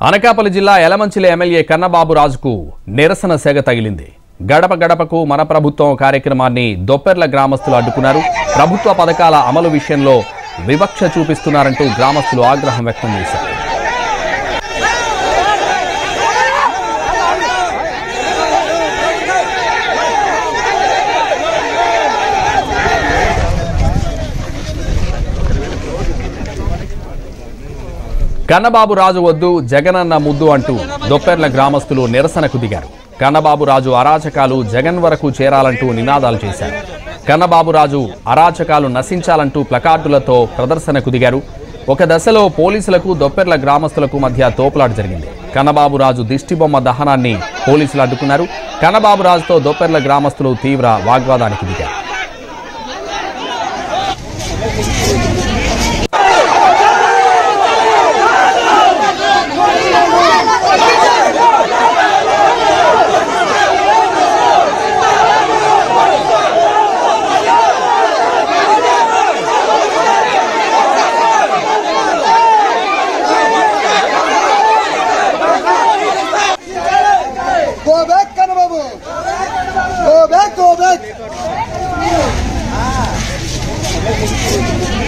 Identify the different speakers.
Speaker 1: అనకాపల్లి జిల్లా యలమంచిలి ఎమ్మెల్యే కన్నబాబు రాజుకు నిరసన సెగ తగిలింది గడప గడపకు మన ప్రభుత్వం కార్యక్రమాన్ని దొప్పెర్ల గ్రామస్తులు అడ్డుకున్నారు ప్రభుత్వ పథకాల అమలు విషయంలో వివక్ష చూపిస్తున్నారంటూ గ్రామస్తులు ఆగ్రహం వ్యక్తం చేశారు కన్నబాబు రాజు వద్దు జగనన్న ముద్దు అంటూ దొప్పెర్ల గ్రామస్తులు నిరసనకు దిగారు కన్నబాబు రాజు అరాచకాలు జగన్ వరకు చేరాలంటూ నినాదాలు చేశారు కన్నబాబు రాజు అరాచకాలు నశించాలంటూ ప్లకార్డులతో ప్రదర్శనకు దిగారు ఒక దశలో పోలీసులకు దొప్పెర్ల గ్రామస్తులకు మధ్య తోపులాట జరిగింది కన్నబాబు రాజు దిష్టిబొమ్మ దహనాన్ని పోలీసులు అడ్డుకున్నారు కన్నబాబు రాజుతో దొప్పెర్ల గ్రామస్తులు తీవ్ర వాగ్వాదానికి దిగారు
Speaker 2: Go back, Kanababu. Go back, go back.